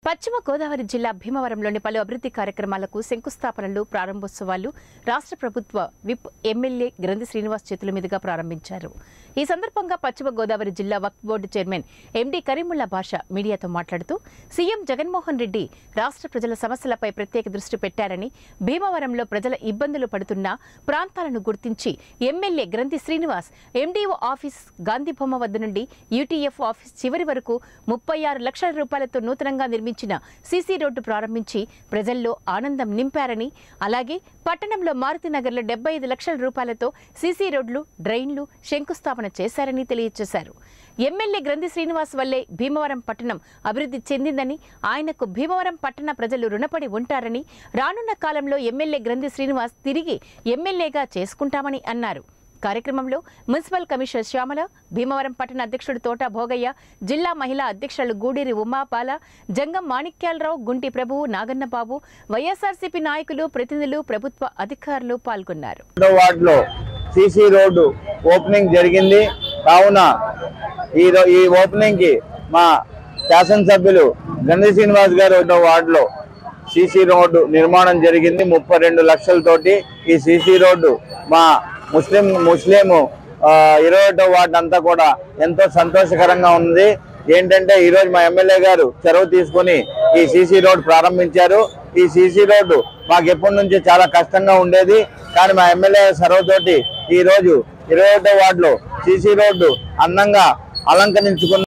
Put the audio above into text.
పశ్చిమ గోదావరి జిల్లా భీమవరంలోని పలు అభివృద్ధి కార్యక్రమాలకు శంకుస్థాపనలు ప్రారంభోత్సవాలు రాష్ట్ర ప్రభుత్వ విప్ ఎమ్మెల్యే గ్రంథి శ్రీనివాస్ చేతుల మీదుగా ప్రారంభించారు ఈ సందర్భంగా పశ్చిమ గోదావరి జిల్లా Waqf board chairman M D Kareemulla Basha మీడియాతో మాట్లాడుతూ సీఎం జగన్మోహన్ రెడ్డి రాష్ట్ర ప్రజల సమస్యలపై ప్రత్యేక దృష్టి పెట్టారని భీమవరంలో ప్రజల ఇబ్బందులు పడుతున్న ప్రాంతాలను గుర్తించి ఎమ్మెల్యే గ్రంథి శ్రీనివాస్ ఎండీఓ ఆఫీస్ గాంధీ బొమ్మ వద్ద నుండి యూటీఎఫ్ ఆఫీస్ చివరి వరకు ముప్పై ఆరు లక్షల రూపాయలతో నూతనంగా నిర్మించిన సీసీ రోడ్డు ప్రారంభించి ప్రజల్లో ఆనందం నింపారని అలాగే పట్టణంలో మారుతినగర్లో డెబ్బై ఐదు లక్షల రూపాయలతో సీసీ రోడ్లు డ్రైన్లు శంకుస్థాపన చేశారని తెలియజేశారు ఎమ్మెల్యే గ్రంథి శ్రీనివాస్ వల్లే భీమవరం పట్టణం అభివృద్ధి చెందిందని ఆయనకు భీమవరం పట్టణ ప్రజలు రుణపడి ఉంటారని రానున్న కాలంలో ఎమ్మెల్యే గ్రంథి శ్రీనివాస్ తిరిగి ఎమ్మెల్యేగా చేసుకుంటామని అన్నారు కార్యక్రమంలో మున్సిపల్ కమిషనర్ శ్యామల భీమవరం పట్టణ అధ్యక్షుడు తోట భోగయ్య జిల్లా మహిళా అధ్యక్షులు గూడూరి ఉమాపాల జంగం మాణిక్యాలరావు గుంటి ప్రభువు నాగన్నబాబు వైఎస్ఆర్సీపీ నాయకులు ప్రతినిధులు ప్రభుత్వ అధికారులు పాల్గొన్నారు రెండో వార్డులో సిసి రోడ్డు ఓపెనింగ్ జరిగింది కావున ఈ రో- ఈ ఓపెనింగ్ కి మా శాసనసభ్యులు గంధి శ్రీనివాస్ గారు రెండో వార్డులో సిసి రోడ్డు నిర్మాణం జరిగింది ముప్పై రెండు లక్షలతోటి ఈ సిసి రోడ్డు మా ముస్లిం ముస్లిం ఆ, ఇరవై ఒకటో వార్డు అంతా కూడా ఎంతో సంతోషకరంగా ఉంది ఏంటంటే ఈ రోజు మా ఎమ్మెల్యే గారు చొరవ తీసుకొని ఈ సిసి రోడ్ ప్రారంభించారు ఈ సిసి రోడ్డు మాకు ఎప్పటి నుంచి చాలా కష్టంగా ఉండేది కానీ మా ఎమ్మెల్యే చొరవతోటి ఈ రోజు ఇరవై ఒకటో వార్డులో సిసి రోడ్డు అందంగా అలంకరించుకున్న